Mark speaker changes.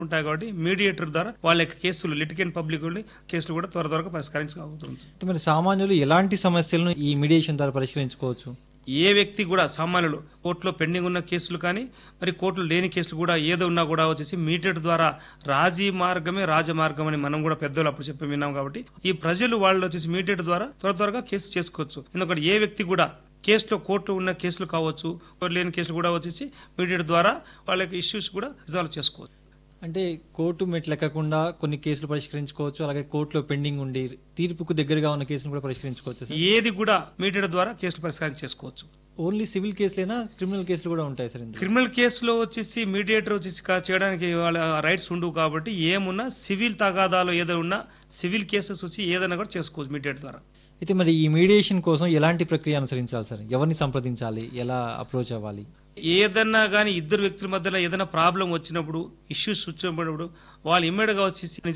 Speaker 1: ఉంటాయి కాబట్టి మీడియేటర్ ద్వారా వాళ్ళ యొక్క కేసులు లిటికెంట్ పబ్లిక్ కేసులు కూడా త్వర త్వరగా పరిష్కరించగలుగుతుంది
Speaker 2: అయితే మరి సామాన్యులు ఎలాంటి సమస్యలను ఈ మీడియేషన్ ద్వారా పరిష్కరించుకోవచ్చు
Speaker 1: ఏ వ్యక్తి కూడా సామాన్యులు కోర్టులో పెండింగ్ ఉన్న కేసులు కానీ మరి కోర్టులో లేని కేసులు కూడా ఏదో ఉన్నా కూడా వచ్చేసి మీడియేటర్ ద్వారా రాజీ మార్గమే రాజమార్గం అని మనం కూడా పెద్దలు అప్పుడు చెప్పి విన్నాం కాబట్టి ఈ ప్రజలు వాళ్ళు వచ్చేసి మీడియేటర్ ద్వారా త్వర త్వరగా కేసు చేసుకోవచ్చు ఎందుకంటే ఏ వ్యక్తి కూడా కేసులో కోర్టు ఉన్న కేసులు కావచ్చు లేని కేసులు కూడా వచ్చేసి మీడియేటర్ ద్వారా వాళ్ళ యొక్క ఇష్యూస్ కూడా రిజాల్వ్ చేసుకోవచ్చు
Speaker 2: అంటే కోర్టు మెట్లెక్కకుండా కొన్ని కేసులు పరిష్కరించుకోవచ్చు అలాగే కోర్టులో పెండింగ్ ఉండి తీర్పుకు దగ్గరగా ఉన్న కేసులు కూడా పరిష్కరించుకోవచ్చు సార్
Speaker 1: ఏది కూడా మీడియేటర్ ద్వారా కేసులు పరిష్కారం చేసుకోవచ్చు
Speaker 2: ఓన్లీ సివిల్ కేసులైనా క్రిమినల్ కేసులు కూడా ఉంటాయి సార్ ఇందులో
Speaker 1: క్రిమినల్ కేసులో వచ్చేసి మీడియేటర్ వచ్చేసి కా- చేయడానికి వాళ్ళ రైట్స్ ఉండవు కాబట్టి ఏమున్నా సివిల్ తగాదాలు ఏదైనా ఉన్నా సివిల్ కేసెస్ వచ్చి ఏదైనా కూడా చేసుకోవచ్చు మీడియేటర్ ద్వారా
Speaker 2: అయితే మరి ఈ మీడియేషన్ కోసం ఎలాంటి ప్రక్రియ అనుసరించాలి సార్ ఎవరిని సంప్రదించాలి ఎలా అప్రోచ్ అవ్వాలి
Speaker 1: ఏదన్నా కానీ ఇద్దరు వ్యక్తుల మధ్యలో ఏదైనా ప్రాబ్లం వచ్చినప్పుడు ఇష్యూస్ వచ్చినప్పుడు వాళ్ళు ఇమ్మీడియట్గా వచ్చేసి